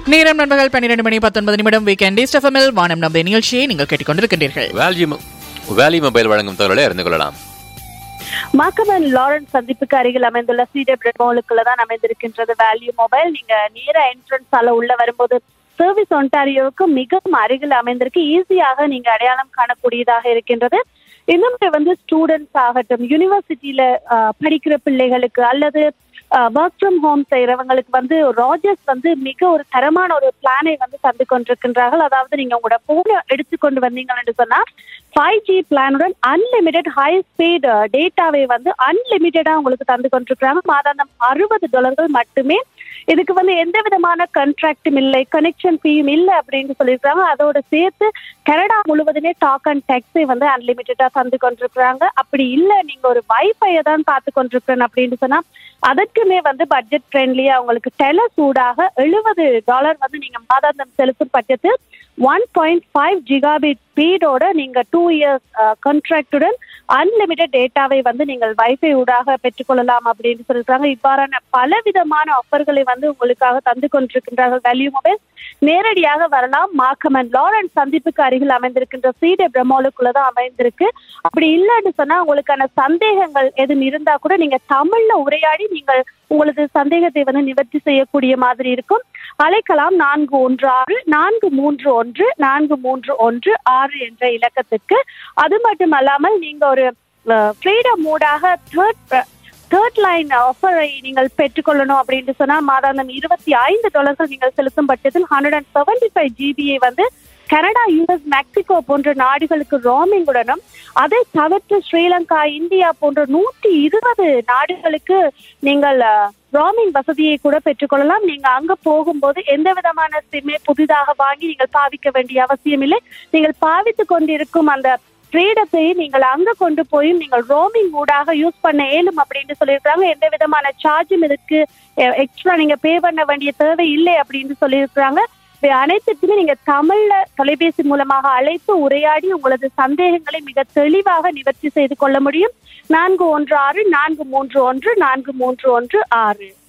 நேரம் நண்பர்கள் பன்னிரண்டு மணி பத்தொன்பது நிமிடம் வீக்கெண்ட் எஃப்எம்எல் வானம் நம்ப நிகழ்ச்சியை நீங்கள் கேட்டுக்கொண்டிருக்கின்றீர்கள் வேல்யூ மொ- வேலி மொபைல் வழங்கும் தகவலை அறிந்து கொள்ளலாம் மாக்கமன் லாரன்ஸ் சந்திப்புக்கு அருகில் அமைந்துள்ள சிடபிள் மாலுக்குள்ள தான் அமைந்திருக்கின்றது வேல்யூ மொபைல் நீங்க நேர என்ட்ரன்ஸ் ஆல உள்ள வரும்போது சர்வீஸ் ஒன்டாரியோவுக்கு மிகவும் அருகில் அமைந்திருக்கு ஈஸியாக நீங்க அடையாளம் காணக்கூடியதாக இருக்கின்றது இன்னும் வந்து ஸ்டூடெண்ட்ஸ் ஆகட்டும் யூனிவர்சிட்டியில படிக்கிற பிள்ளைகளுக்கு அல்லது ஒர்க் ஃப்ரம் ஹோம் செய்யறவங்களுக்கு வந்து ராஜர்ஸ் வந்து மிக ஒரு தரமான ஒரு பிளானை வந்து தந்து கொண்டிருக்கின்றார்கள் அதாவது நீங்க உங்களோட போனை எடுத்துக்கொண்டு வந்தீங்கன்னு சொன்னா ஃபைவ் ஜி பிளானுடன் அன்லிமிட்டெட் ஹை ஸ்பீட் டேட்டாவை வந்து அன்லிமிட்டடா உங்களுக்கு தந்து கொண்டிருக்கிறாங்க மாதாந்தம் அறுபது டாலர்கள் மட்டுமே இதுக்கு வந்து எந்த விதமான கண்ட்ராக்டும் இல்லை கனெக்ஷன் ஃபீயும் இல்லை அப்படின்னு சொல்லியிருக்காங்க அதோட சேர்த்து கனடா முழுவதுமே டாக் அண்ட் டெக்ஸை வந்து அன்லிமிட்டடா தந்து கொண்டிருக்கிறாங்க அப்படி இல்லை நீங்க ஒரு வைஃபையை தான் பார்த்து கொண்டிருக்கிறேன் அப்படின்னு சொன்னா அதற்குமே வந்து பட்ஜெட் ஃப்ரெண்ட்லியா உங்களுக்கு டெல சூடாக எழுபது டாலர் வந்து நீங்க மாதாந்தம் செலுத்தும் பட்சத்தில் ஒன் பாயிண்ட் ஃபைவ் ஜிகாபிட் ஸ்பீடோட நீங்க டூ இயர்ஸ் கான்ட்ராக்டுடன் அன்லிமிட்டட் டேட்டாவை வந்து நீங்கள் வைஃபை ஊடாக பெற்றுக்கொள்ளலாம் அப்படின்னு சொல்லியிருக்காங்க இவ்வாறான பல விதமான ஆஃபர்களை வந்து உங்களுக்காக தந்து கொண்டிருக்கின்றார்கள் வேல்யூ மொபைல் நேரடியாக வரலாம் மாக்கமன் லாரன்ஸ் சந்திப்புக்கு அருகில் அமைந்திருக்கின்ற சீடே பிரம்மோலுக்குள்ள தான் அமைந்திருக்கு அப்படி இல்லைன்னு சொன்னா உங்களுக்கான சந்தேகங்கள் எதுவும் இருந்தா கூட நீங்க தமிழ்ல உரையாடி நீங்கள் உங்களது சந்தேகத்தை வந்து நிவர்த்தி செய்யக்கூடிய மாதிரி இருக்கும் அழைக்கலாம் நான்கு ஒன்று ஆறு நான்கு மூன்று ஒன்று நான்கு மூன்று ஒன்று ஆறு என்ற இலக்கத்துக்கு அது மட்டும் அல்லாமல் நீங்க ஒரு ஃப்ரீடம் மூடாக தேர்ட் தேர்ட் லைன் ஆஃபரை நீங்கள் பெற்றுக்கொள்ளணும் அப்படின்னு சொன்னா மாதாந்தம் இருபத்தி ஐந்து டாலர்கள் நீங்கள் செலுத்தும் பட்சத்தில் ஹண்ட்ரட் அண்ட் செவன்டி ஃபைவ் ஜிபியை வந்து கனடா யுஎஸ் மெக்சிகோ போன்ற நாடுகளுக்கு ரோமிங்குடனும் அதை தவிர்த்து ஸ்ரீலங்கா இந்தியா போன்ற நூற்றி இருபது நாடுகளுக்கு நீங்கள் ரோமிங் வசதியை கூட பெற்றுக்கொள்ளலாம் நீங்க அங்க போகும்போது எந்த விதமான சிம்மை புதிதாக வாங்கி நீங்கள் பாவிக்க வேண்டிய அவசியம் இல்லை நீங்கள் பாவித்து கொண்டிருக்கும் அந்த ஃப்ரீடத்தை நீங்கள் அங்க கொண்டு போய் நீங்கள் ரோமிங் ஊடாக யூஸ் பண்ண இயலும் அப்படின்னு சொல்லியிருக்காங்க எந்த விதமான சார்ஜும் இதுக்கு எக்ஸ்ட்ரா நீங்க பே பண்ண வேண்டிய தேவை இல்லை அப்படின்னு சொல்லியிருக்காங்க இவை அனைத்துக்குமே நீங்க தமிழ்ல தொலைபேசி மூலமாக அழைத்து உரையாடி உங்களது சந்தேகங்களை மிக தெளிவாக நிவர்த்தி செய்து கொள்ள முடியும் நான்கு ஒன்று ஆறு நான்கு மூன்று ஒன்று நான்கு மூன்று ஒன்று ஆறு